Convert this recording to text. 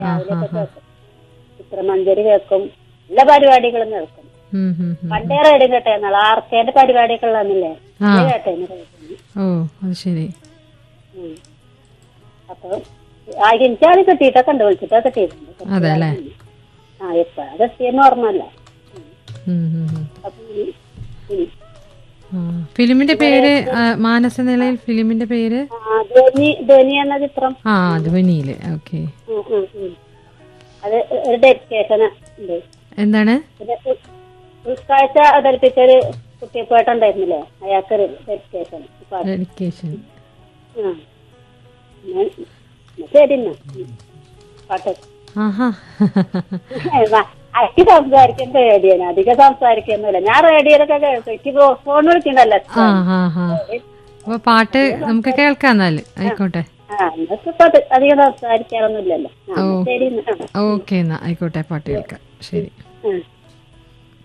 രാവിലെ ഒക്കെ കേൾക്കും ചിത്രമഞ്ജരി കേൾക്കും എല്ലാ പരിപാടികളും കേൾക്കും ഉം, ഉം, ഉം. പണ്ടേ റേഡിയോ കേട്ടേന്നാൾ ആർക്കേന്റെ പരിപാടിയൊക്കെ ഉള്ളതെന്നില്ലേ ആ. കേട്ടേന്ന് റേഡിയോന്ന്. ഓ അത് ശരി ഉം. അപ്പൊ ആ എനിക്കത് കിട്ടിയിട്ടൊക്കെ ഉണ്ട് വിളിച്ചിട്ടൊക്കെ കിട്ടിയിട്ടുണ്ട് അതെ അല്ലേ ആ ഇപ്പൊ അത് എത്തിയെന്ന് ഓർമ്മല്ല ഉം, ഉം, ഉം. അപ്പൊ ഈ- ഉം. ആ. ഫിലിമിന്റെ പേര് ആ, മാനസനിലയിൽ ഫിലിമിന്റെ പേര് ആ, ധ്വനി ധ്വനി എന്ന ചിത്രം ആ ധ്വനിയില് ഓക്കെ ഉം, ഉം, ഉം. അത് ഒരു ഡെഡിക്കേഷൻ ഉണ്ട് എന്താണ് പിന്നെ ഉ- ഉൾക്കാഴ്ച അവതരിപ്പിച്ച ഒരു കുട്ടിയപ്പേട്ടുണ്ടായിരുന്നില്ലേ അയാൾക്കൊരു ഡെഡിക്കേഷൻ പാട്ട് ഡെഡിക്കേഷൻ ആ ഞാൻ ശരി എന്നാ ഉം. പാട്ട് ആഹാ അധികം സംസാരിക്കാൻ പേടിയാണ് അധികം സംസാരിക്കൊന്നുമില്ല ഞാൻ റേഡിയോയിലൊക്കെ കേൾക്കും എനിക്ക് ഫോൺ വിളിക്കണ്ടല്ലോ ആ ഹാ ഹാ അപ്പൊ പാട്ട് നമുക്ക് കേൾക്കാം എന്നാല് ആയിക്കോട്ടെ ആ എന്നൊക്കെ ഇപ്പൊ അത് അധികം സംസാരിക്കാറൊന്നുമില്ലല്ലോ ആ, ഓ. ശരി എന്നാ ഓക്കെ എന്നാ ആയിക്കോട്ടെ പാട്ട് കേൾക്കാം ശരി ഉം.